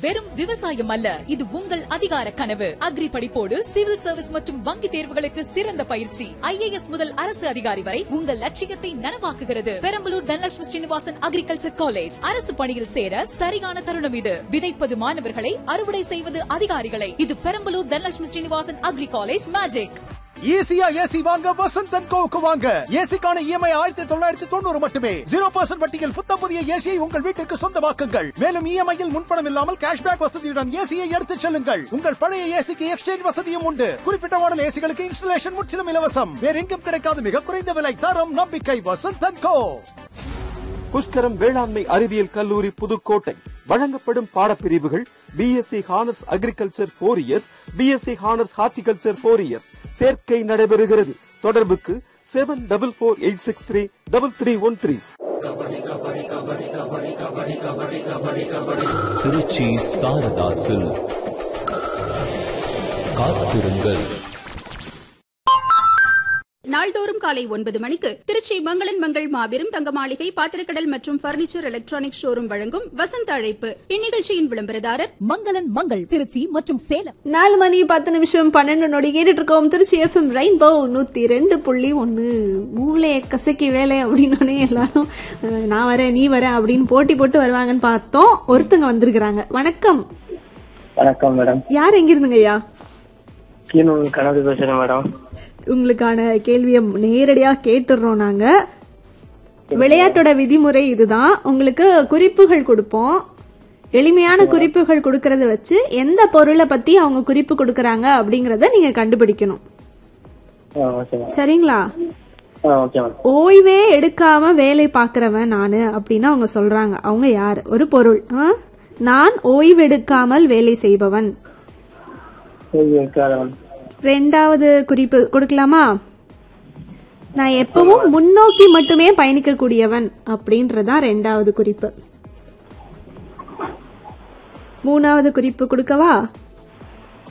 வெறும் விவசாயம் அல்ல இது உங்கள் அதிகார கனவு அக்ரி படிப்போடு சிவில் சர்வீஸ் மற்றும் வங்கி தேர்வுகளுக்கு சிறந்த பயிற்சி ஐஏஎஸ் முதல் அரசு அதிகாரி வரை உங்கள் லட்சியத்தை நனவாக்குகிறது பெரம்பலூர் தனலட்சுமி ஸ்ரீனிவாசன் அக்ரிகல்ச்சர் காலேஜ் அரசு பணியில் சேர சரியான தருணம் இது விதைப்பது மாணவர்களை அறுவடை செய்வது அதிகாரிகளை இது Perambalur Dhanalakshmi Srinivasan agri college magic ஈஸியா ஏசி வாங்க வசந்த் அண்ட் கோவுக்கு வாங்க ஏசிக்கான இஎம்ஐ ஆயிரத்தி தொள்ளாயிரத்தி தொண்ணூறு மட்டுமே ஜீரோ பர்சன்ட் வட்டியில் புத்தம் புதிய ஏசியை உங்கள் வீட்டிற்கு சொந்தமாக்குங்கள் மேலும் இஎம்ஐயில் முன்பணம் இல்லாமல் கேஷ்பேக் வசதியுடன் ஏசியை எடுத்துச் செல்லுங்கள் உங்கள் பழைய ஏசிக்கு எக்ஸ்சேஞ்ச் வசதியும் உண்டு குறிப்பிட்ட மாடல் ஏசிகளுக்கு இன்ஸ்டலேஷன் முற்றிலும் இலவசம் வேற எங்கும் கிடைக்காத மிக குறைந்த விலை தரம் நம்பிக்கை வசந்த் அண்ட் கோ புஷ்கரம் வேளாண்மை அறிவியல் கல்லூரி புதுக்கோட்டை வழங்கப்படும் பாடப்பிரிவுகள் BSc honours agriculture four years BSc honours horticulture four years சேர்க்கை நடைபெறுகிறது தொடர்புக்கு seven double four eight six three double three one three Trichy Sarada silk காத்திருங்கள் நாள்தோறும் காலை ஒன்பது மணிக்கு திருச்சி மங்களன் மங்கள் மாபெரும் தங்க மாளிகை பாத்திரக்கடல் மற்றும் பர்னிச்சர் எலக்ட்ரானிக் ஷோரூம் வழங்கும் வசந்த அழைப்பு இந்நிகழ்ச்சியின் விளம்பரதாரர் மங்களன் மங்கள் திருச்சி மற்றும் சேலம் நாலு மணி பத்து நிமிஷம் பன்னெண்டு நொடி கேட்டுட்டு இருக்கோம் திருச்சி எஃப்எம் ரெயின்போ நூத்தி ரெண்டு புள்ளி ஒன்னு மூளைய கசக்கி வேலை அப்படின்னோடனே எல்லாரும் அஹ், நான் வரேன் நீ வர அப்படின்னு போட்டி போட்டு வருவாங்கன்னு பார்த்தோம் ஒருத்தங்க வந்திருக்கிறாங்க வணக்கம் வணக்கம் மேடம் யார் எங்க இருந்துங்க ஐயா கீழூர் கனவு பேசுறேன் மேடம் உங்களுக்கான கேள்வியை நேரடியா கேட்டுடுறோம் நாங்க விளையாட்டோட விதிமுறை இதுதான் உங்களுக்கு குறிப்புகள் கொடுப்போம் எளிமையான குறிப்புகள் கொடுக்கறத வச்சு எந்த பொருளை பத்தி அவங்க குறிப்பு கொடுக்கறாங்க அப்படிங்கறத நீங்க கண்டுபிடிக்கணும் ஆ ஓகே மேடம் சரிங்களா ஆ ஓகே மேடம் ஓய்வே எடுக்காம வேலை பார்க்கறவன் நானு அப்படின்னு அவங்க சொல்றாங்க அவங்க யார் ஒரு பொருள் ஆ? நான் ஓய்வெடுக்காமல் வேலை செய்பவன் சரி இருக்காத மேடம் ரெண்டாவது குறிப்பு கொடுக்கலாமா நான் எப்பவும் முன்னோக்கி மட்டுமே பயணிக்கக்கூடியவன் அப்படின்றதான் ரெண்டாவது குறிப்பு மூணாவது குறிப்பு கொடுக்கவா